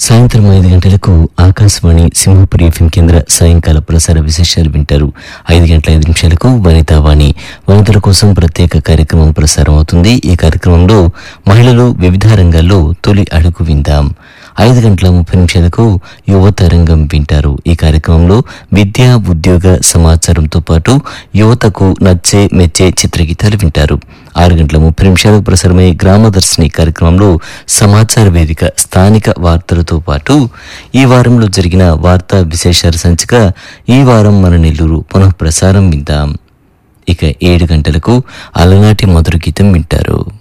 సాయంత్రం ఐదు గంటలకు ఆకాశవాణి సింహపురి ఎఫ్ఎం కేంద్ర సాయంకాల ప్రసార విశేషాలు వింటారు ఐదు గంటల ఐదు నిమిషాలకు వనితావాణి వనితల కోసం ప్రత్యేక కార్యక్రమం ప్రసారం అవుతుంది ఈ కార్యక్రమంలో మహిళలు వివిధ రంగాల్లో తొలి అడుగు విందాం ఐదు గంటల ముప్పై నిమిషాలకు యువత రంగం వింటారు ఈ కార్యక్రమంలో విద్యా ఉద్యోగ సమాచారంతో పాటు యువతకు నచ్చే మెచ్చే చిత్రగీతాలు వింటారు ఆరు గంటల ముప్పై నిమిషాలకు ప్రసారమై గ్రామదర్శిని కార్యక్రమంలో సమాచార వేదిక స్థానిక వార్తలతో పాటు ఈ వారంలో జరిగిన వార్తా విశేషాల సంచిక ఈ వారం మన నెల్లూరు పునః ప్రసారం విందాం ఇక ఏడు గంటలకు అలనాటి మధుర గీతం వింటారు